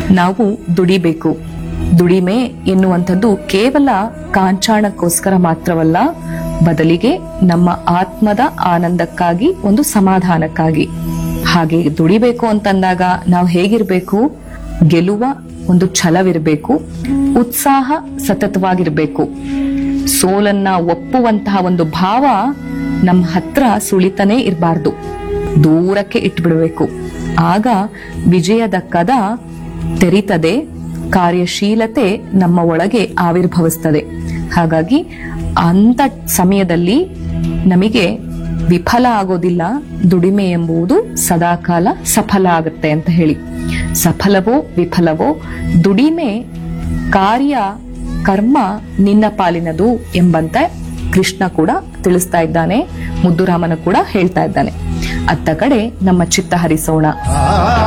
ನಾವು ದುಡಿಬೇಕು ದುಡಿಮೆ ಎನ್ನುವಂಥದ್ದು ಕೇವಲ ಕಾಂಚಾಣಕ್ಕೋಸ್ಕರ ಮಾತ್ರವಲ್ಲ ಬದಲಿಗೆ ನಮ್ಮ ಆತ್ಮದ ಆನಂದಕ್ಕಾಗಿ ಒಂದು ಸಮಾಧಾನಕ್ಕಾಗಿ ಹಾಗೆ ದುಡಿಬೇಕು ಅಂತಂದಾಗ ನಾವು ಹೇಗಿರ್ಬೇಕು ಗೆಲ್ಲುವ ಒಂದು ಛಲವಿರಬೇಕು ಉತ್ಸಾಹ ಸತತವಾಗಿರ್ಬೇಕು ಸೋಲನ್ನ ಒಪ್ಪುವಂತಹ ಒಂದು ಭಾವ ನಮ್ಮ ಹತ್ರ ಸುಳಿತಾನೇ ಇರಬಾರ್ದು ದೂರಕ್ಕೆ ಇಟ್ಬಿಡ್ಬೇಕು ಆಗ ವಿಜಯದ ಕದ ತೆರಿತದೆ ಕಾರ್ಯಶೀಲತೆ ನಮ್ಮ ಒಳಗೆ ಆವಿರ್ಭವಿಸ್ತದೆ ಹಾಗಾಗಿ ಅಂತ ಸಮಯದಲ್ಲಿ ನಮಗೆ ವಿಫಲ ಆಗೋದಿಲ್ಲ ದುಡಿಮೆ ಎಂಬುದು ಸದಾಕಾಲ ಸಫಲ ಆಗುತ್ತೆ ಅಂತ ಹೇಳಿ ಸಫಲವೋ ವಿಫಲವೋ ದುಡಿಮೆ ಕಾರ್ಯ ಕರ್ಮ ನಿನ್ನ ಪಾಲಿನದು ಎಂಬಂತೆ ಕೃಷ್ಣ ಕೂಡ ತಿಳಿಸ್ತಾ ಇದ್ದಾನೆ ಮುದ್ದುರಾಮನ ಕೂಡ ಹೇಳ್ತಾ ಇದ್ದಾನೆ ಅತ್ತ ಕಡೆ ನಮ್ಮ ಚಿತ್ತ ಹರಿಸೋಣ